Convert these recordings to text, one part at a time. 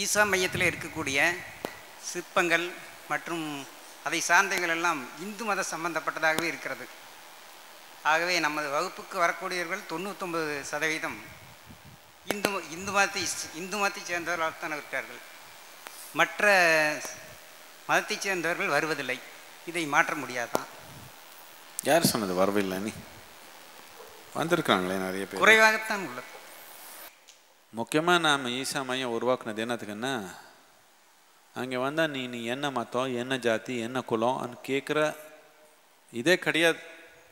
ஈசா மையத்தில் இருக்கக்கூடிய சிற்பங்கள் மற்றும் அதை சார்ந்தவைகள் எல்லாம் இந்து மத சம்பந்தப்பட்டதாகவே இருக்கிறது ஆகவே நமது வகுப்புக்கு வரக்கூடியவர்கள் தொண்ணூத்தொம்பது சதவீதம் இந்து இந்து மதத்தை இந்து மதத்தைச் சேர்ந்தவர்களாகத்தான் இருக்கிறார்கள் மற்ற மதத்தைச் சேர்ந்தவர்கள் வருவதில்லை இதை மாற்ற முடியாதான் யார் சொன்னது வரவில்லை நீ வந்திருக்காங்களே நிறைய பேர் குறைவாகத்தான் உள்ளது முக்கியமாக நாம் ஈசா மையம் உருவாக்குனது என்னத்துக்குன்னா அங்கே வந்தால் நீ நீ என்ன மதம் என்ன ஜாதி என்ன குலம்னு கேட்குற இதே கிடையாது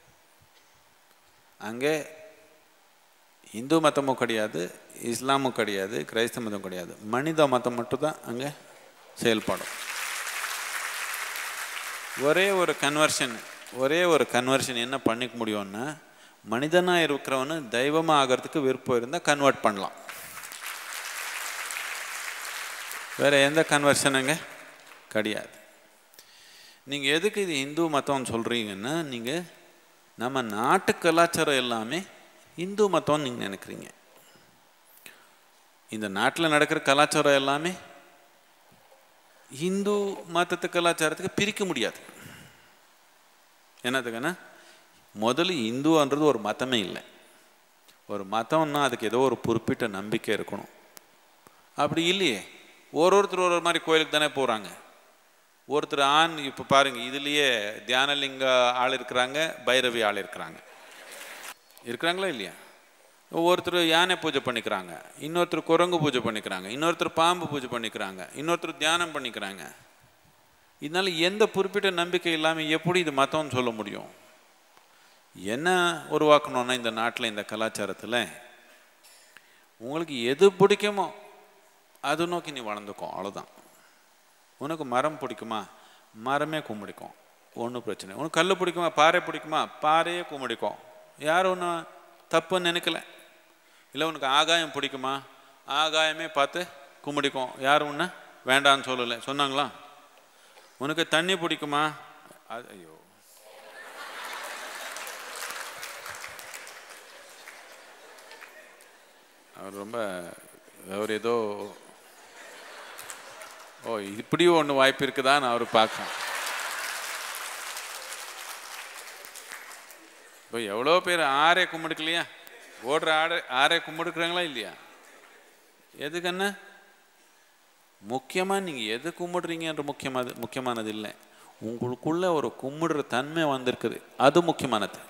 அங்கே இந்து மதமும் கிடையாது இஸ்லாமும் கிடையாது கிரைஸ்தவ மதம் கிடையாது மனித மதம் மட்டும்தான் அங்கே செயல்படும் ஒரே ஒரு கன்வர்ஷன் ஒரே ஒரு கன்வர்ஷன் என்ன பண்ணிக்க முடியும்னா மனிதனாக இருக்கிறவனு தெய்வமாக ஆகிறதுக்கு விருப்பம் இருந்தால் கன்வெர்ட் பண்ணலாம் வேற எந்த கன்வர்ஷனுங்க கிடையாது நீங்கள் எதுக்கு இது இந்து மதம்னு சொல்கிறீங்கன்னா நீங்கள் நம்ம நாட்டு கலாச்சாரம் எல்லாமே இந்து மதம்னு நீங்கள் நினைக்கிறீங்க இந்த நாட்டில் நடக்கிற கலாச்சாரம் எல்லாமே இந்து மதத்து கலாச்சாரத்துக்கு பிரிக்க முடியாது என்னதுக்குன்னா முதல்ல இந்துன்றது ஒரு மதமே இல்லை ஒரு மதம்னா அதுக்கு ஏதோ ஒரு குறிப்பிட்ட நம்பிக்கை இருக்கணும் அப்படி இல்லையே ஒரு ஒருத்தர் ஒரு ஒரு மாதிரி கோயிலுக்கு தானே போகிறாங்க ஒருத்தர் ஆண் இப்போ பாருங்க இதுலேயே தியானலிங்க ஆள் இருக்கிறாங்க பைரவி ஆள் இருக்கிறாங்க இருக்கிறாங்களா இல்லையா ஒருத்தர் யானை பூஜை பண்ணிக்கிறாங்க இன்னொருத்தர் குரங்கு பூஜை பண்ணிக்கிறாங்க இன்னொருத்தர் பாம்பு பூஜை பண்ணிக்கிறாங்க இன்னொருத்தர் தியானம் பண்ணிக்கிறாங்க இதனால எந்த குறிப்பிட்ட நம்பிக்கை இல்லாமல் எப்படி இது மதம்னு சொல்ல முடியும் என்ன உருவாக்கணும்னா இந்த நாட்டில் இந்த கலாச்சாரத்தில் உங்களுக்கு எது பிடிக்குமோ அது நோக்கி நீ வளர்ந்துக்கும் அவ்வளோதான் உனக்கு மரம் பிடிக்குமா மரமே கும்பிடிக்கும் ஒன்றும் பிரச்சனை உனக்கு கல் பிடிக்குமா பாறை பிடிக்குமா பாறையே கும்பிடிக்கும் யாரும் ஒன்றும் தப்புன்னு நினைக்கல இல்லை உனக்கு ஆகாயம் பிடிக்குமா ஆகாயமே பார்த்து கும்பிடிக்கும் யாரும் ஒன்று வேண்டான்னு சொல்லலை சொன்னாங்களா உனக்கு தண்ணி பிடிக்குமா அது ஐயோ அவர் ரொம்ப அவர் ஏதோ ஓ இப்படியும் ஒன்று வாய்ப்பு இருக்குதான்னு அவர் பார்க்கலாம் இப்போ எவ்வளோ பேர் ஆறே கும்பிடுக்கலையா ஓடுற ஆடை ஆறே கும்பிடுக்குறாங்களா இல்லையா எதுக்குன்னு முக்கியமாக நீங்கள் எது கும்பிடுறீங்கன்ற முக்கியமானது முக்கியமானது இல்லை உங்களுக்குள்ள ஒரு கும்பிடுற தன்மை வந்திருக்குது அது முக்கியமானது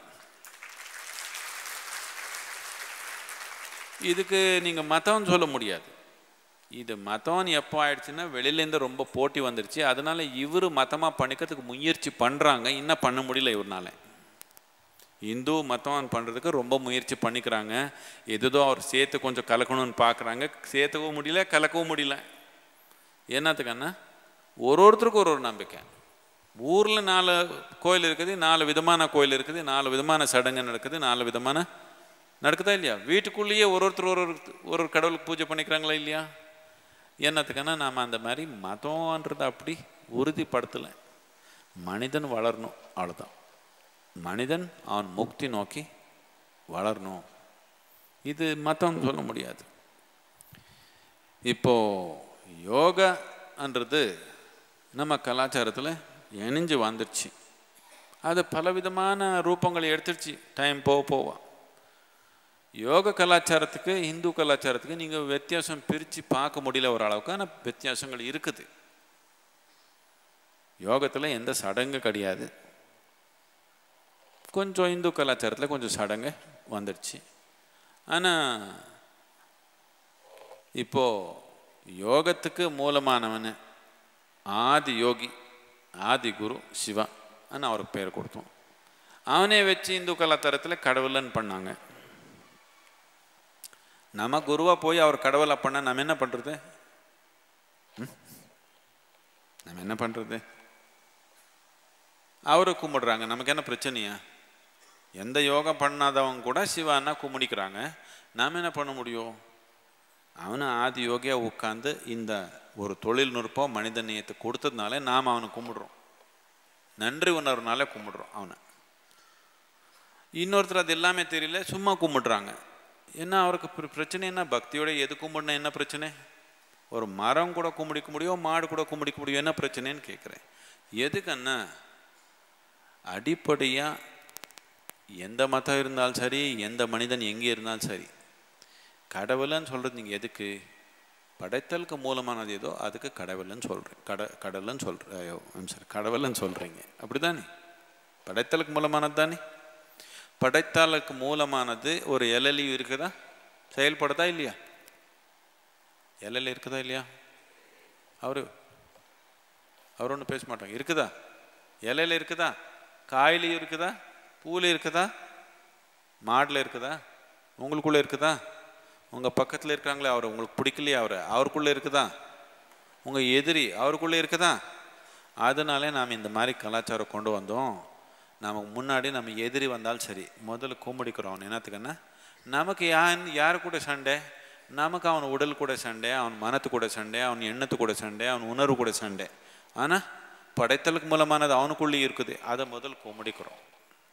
இதுக்கு நீங்கள் மதம்னு சொல்ல முடியாது இது மதம்னு எப்போ ஆயிடுச்சுன்னா வெளியிலேருந்து ரொம்ப போட்டி வந்துருச்சு அதனால இவர் மதமாக பண்ணிக்கிறதுக்கு முயற்சி பண்ணுறாங்க இன்னும் பண்ண முடியல இவர்னால இந்து மதம் பண்ணுறதுக்கு ரொம்ப முயற்சி பண்ணிக்கிறாங்க எதுதோ அவர் சேர்த்து கொஞ்சம் கலக்கணும்னு பார்க்குறாங்க சேர்த்துக்கவும் முடியல கலக்கவும் முடியல என்னத்துக்குன்னா ஒரு ஒருத்தருக்கும் ஒரு ஒரு நம்பிக்கை ஊரில் நாலு கோயில் இருக்குது நாலு விதமான கோயில் இருக்குது நாலு விதமான சடங்கு நடக்குது நாலு விதமான நடக்குதா இல்லையா வீட்டுக்குள்ளேயே ஒரு ஒருத்தர் ஒரு ஒரு ஒரு ஒரு கடவுளுக்கு பூஜை பண்ணிக்கிறாங்களா இல்லையா என்னத்துக்குன்னா நாம் அந்த மாதிரி மதம்ன்றது அப்படி உறுதிப்படுத்தலை மனிதன் வளரணும் அவ்வளோதான் மனிதன் அவன் முக்தி நோக்கி வளரணும் இது மதம்னு சொல்ல முடியாது இப்போ யோகான்றது நம்ம கலாச்சாரத்தில் இணைஞ்சு வந்துடுச்சு அது பலவிதமான ரூபங்களை எடுத்துடுச்சு டைம் போக போவா யோக கலாச்சாரத்துக்கு இந்து கலாச்சாரத்துக்கு நீங்கள் வித்தியாசம் பிரித்து பார்க்க முடியல ஒரு அளவுக்கு ஆனால் வித்தியாசங்கள் இருக்குது யோகத்தில் எந்த சடங்கு கிடையாது கொஞ்சம் இந்து கலாச்சாரத்தில் கொஞ்சம் சடங்கு வந்துடுச்சு ஆனால் இப்போ யோகத்துக்கு மூலமானவன் ஆதி யோகி ஆதி குரு சிவா அவருக்கு பேர் கொடுத்தோம் அவனே வச்சு இந்து கலாச்சாரத்தில் கடவுள்னு பண்ணாங்க நம்ம குருவா போய் அவர் கடவுளை பண்ண நம்ம என்ன பண்றது ம்? நம்ம என்ன பண்றது அவரை கும்பிடுறாங்க நமக்கு என்ன பிரச்சனையா எந்த யோகம் பண்ணாதவங்க கூட சிவானா கும்பிடிக்கிறாங்க நாம் என்ன பண்ண முடியும் அவனு ஆதி யோகியா உட்காந்து இந்த ஒரு தொழில்நுட்பம் மனித நேயத்தை கொடுத்ததுனால நாம் அவனை கும்பிடுறோம் நன்றி உணர்வுனால கும்பிடுறோம் அவனை இன்னொருத்தர் அது எல்லாமே தெரியல சும்மா கும்பிடுறாங்க என்ன அவருக்கு பிர- பிரச்சனை என்ன பக்தியோட எது கும்பிடணும் என்ன பிரச்சனை ஒரு மரம் கூட கும்பிடிக்க முடியும் மாடு கூட கும்பிடிக்க முடியும் என்ன பிரச்சனைன்னு கேட்குறேன் எதுக்குன்னா அடிப்படையாக எந்த மதம் இருந்தாலும் சரி எந்த மனிதன் எங்கே இருந்தாலும் சரி கடவுள்னு சொல்கிறது நீங்கள் எதுக்கு படைத்தலுக்கு மூலமானது ஏதோ அதுக்கு கடவுள்னு சொல்கிறேன் கட கடவுள்னு சொல்கிறேன் சாரி கடவுள்னு சொல்கிறீங்க அப்படி தானே படைத்தலுக்கு மூலமானது தானே படைத்தலுக்கு மூலமானது ஒரு எலலியும் இருக்குதா செயல்படுதா இல்லையா எல்எல் இருக்குதா இல்லையா அவரு அவர் ஒன்றும் பேச மாட்டாங்க இருக்குதா இலையில இருக்குதா காயிலையும் இருக்குதா பூவில் இருக்குதா மாடில் இருக்குதா உங்களுக்குள்ளே இருக்குதா உங்கள் பக்கத்தில் இருக்காங்களே அவர் உங்களுக்கு பிடிக்கலையே அவர் அவருக்குள்ளே இருக்குதா உங்கள் எதிரி அவருக்குள்ளே இருக்குதா அதனாலே நாம் இந்த மாதிரி கலாச்சாரம் கொண்டு வந்தோம் நமக்கு முன்னாடி நம்ம எதிரி வந்தாலும் சரி முதல்ல கும்பிடிக்கிறோம் என்னத்துக்குன்னா நமக்கு யான் யார் கூட சண்டை நமக்கு அவன் உடல் கூட சண்டை அவன் மனத்து கூட சண்டை அவன் எண்ணத்து கூட சண்டை அவன் உணர்வு கூட சண்டை ஆனால் படைத்தலுக்கு மூலமானது அவனுக்குள்ளே இருக்குது அதை முதல் கும்பிடிக்கிறோம்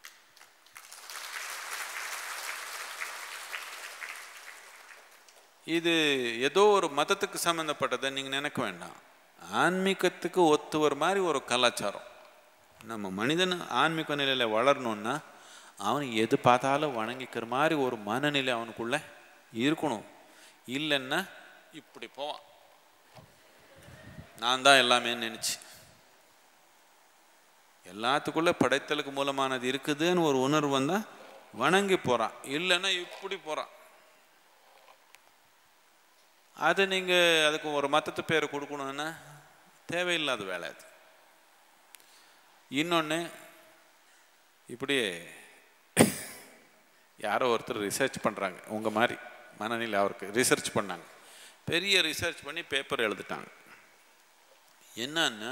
இது ஏதோ ஒரு மதத்துக்கு சம்மந்தப்பட்டதை நீங்கள் நினைக்க வேண்டாம் ஆன்மீகத்துக்கு ஒத்து வர மாதிரி ஒரு கலாச்சாரம் நம்ம மனிதன் ஆன்மீக நிலையில் வளரணும்னா அவன் எது பார்த்தாலும் வணங்கிக்கிற மாதிரி ஒரு மனநிலை அவனுக்குள்ள இருக்கணும் இல்லைன்னா இப்படி போவான் நான் தான் எல்லாமே நினச்சி எல்லாத்துக்குள்ள படைத்தலுக்கு மூலமானது இருக்குதுன்னு ஒரு உணர்வு வந்தால் வணங்கி போகிறான் இல்லைன்னா இப்படி போகிறான் அது நீங்கள் அதுக்கு ஒரு மத்தத்து பேரை கொடுக்கணுன்னா தேவையில்லாத வேலை அது இன்னொன்று இப்படியே யாரோ ஒருத்தர் ரிசர்ச் பண்ணுறாங்க உங்கள் மாதிரி மனநிலை அவருக்கு ரிசர்ச் பண்ணாங்க பெரிய ரிசர்ச் பண்ணி பேப்பர் எழுதிட்டாங்க என்னன்னா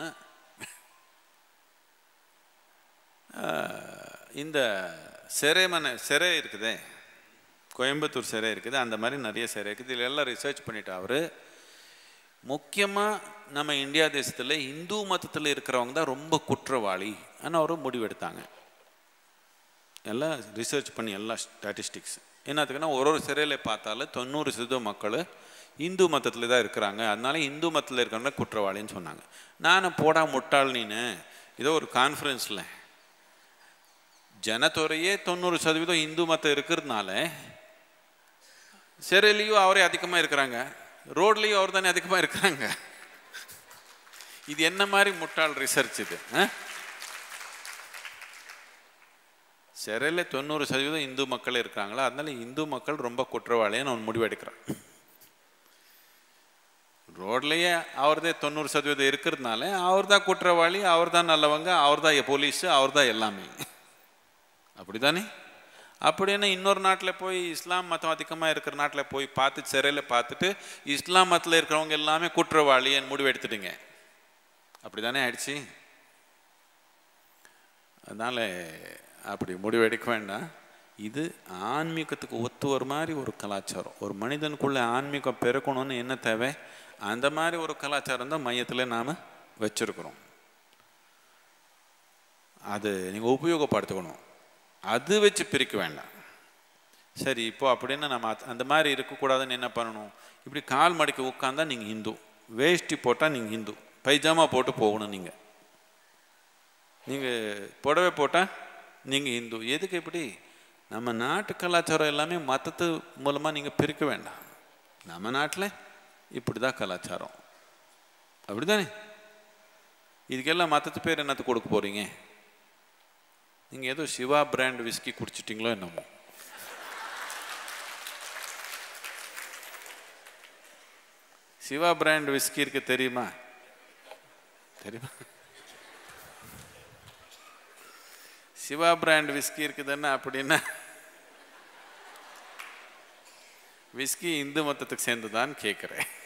இந்த சிறைமனை சிறை இருக்குதே கோயம்புத்தூர் சிறை இருக்குது அந்த மாதிரி நிறைய சிறை இருக்குது இதில் எல்லாம் ரிசர்ச் பண்ணிட்டு அவர் முக்கியமாக நம்ம இந்தியா தேசத்தில் இந்து மதத்தில் இருக்கிறவங்க தான் ரொம்ப குற்றவாளி ஆனால் அவர் முடிவெடுத்தாங்க எல்லாம் ரிசர்ச் பண்ணி எல்லா ஸ்டாட்டிஸ்டிக்ஸ் என்னத்துக்குன்னா ஒரு ஒரு சிறையில் பார்த்தாலும் தொண்ணூறு சதவீதம் மக்கள் இந்து மதத்தில் தான் இருக்கிறாங்க அதனால இந்து மதத்தில் இருக்கிறவங்க குற்றவாளின்னு சொன்னாங்க நானும் போடா முட்டாள் நீனு ஏதோ ஒரு கான்ஃபரன்ஸில் ஜனத்தொகையே தொண்ணூறு சதவீதம் இந்து மதம் இருக்கிறதுனால சிறையிலையும் அவரே அதிகமாக இருக்கிறாங்க ரோட்லேயும் அவர் தானே அதிகமாக இருக்கிறாங்க இது என்ன மாதிரி முட்டாள் ரிசர்ச் இது சிறையில் தொண்ணூறு சதவீதம் இந்து மக்கள் இருக்கிறாங்களா அதனால இந்து மக்கள் ரொம்ப குற்றவாளின்னு அவன் முடிவெடுக்கிறான் ரோட்லேயே அவர்தே தொண்ணூறு சதவீதம் இருக்கிறதுனால அவர் தான் குற்றவாளி அவர் தான் நல்லவங்க அவர் தான் போலீஸு அவர் தான் எல்லாமே அப்படிதானே அப்படின்னு இன்னொரு நாட்டில் போய் இஸ்லாம் மதம் அதிகமாக இருக்கிற நாட்டில் போய் பார்த்து சிறையில் பார்த்துட்டு இஸ்லாம் மதத்தில் இருக்கிறவங்க எல்லாமே குற்றவாளின்னு முடிவு எடுத்துட்டுங்க அப்படி தானே ஆயிடுச்சு அதனால் அப்படி முடிவு எடுக்க வேண்டாம் இது ஆன்மீகத்துக்கு ஒத்து வர மாதிரி ஒரு கலாச்சாரம் ஒரு மனிதனுக்குள்ள ஆன்மீகம் பெருக்கணும்னு என்ன தேவை அந்த மாதிரி ஒரு கலாச்சாரம் தான் மையத்தில் நாம் வச்சுருக்குறோம் அது நீங்கள் உபயோகப்படுத்திக்கணும் அது வச்சு பிரிக்க வேண்டாம் சரி இப்போ அப்படின்னு நம்ம அந்த மாதிரி இருக்கக்கூடாதுன்னு என்ன பண்ணணும் இப்படி கால் மடிக்க உட்காந்தா நீங்கள் ஹிந்து வேஷ்டி போட்டால் நீங்கள் ஹிந்து பைஜாமா போட்டு போகணும் நீங்கள் நீங்கள் புடவை போட்டால் நீங்கள் ஹிந்து எதுக்கு இப்படி நம்ம நாட்டு கலாச்சாரம் எல்லாமே மதத்து மூலமாக நீங்கள் பிரிக்க வேண்டாம் நம்ம நாட்டில் இப்படி தான் கலாச்சாரம் அப்படி தானே இதுக்கெல்லாம் மதத்து பேர் என்னத்து கொடுக்க போகிறீங்க நீங்கள் ஏதோ சிவா பிராண்ட் விஸ்கி குடிச்சிட்டிங்களோ என்னமோ சிவா பிராண்ட் விஸ்கி இருக்கு தெரியுமா தெரியுமா சிவா பிராண்ட் விஸ்கி இருக்குதுன்னா அப்படின்னா விஸ்கி இந்து மதத்துக்கு சேர்ந்துதான்னு கேட்குறேன்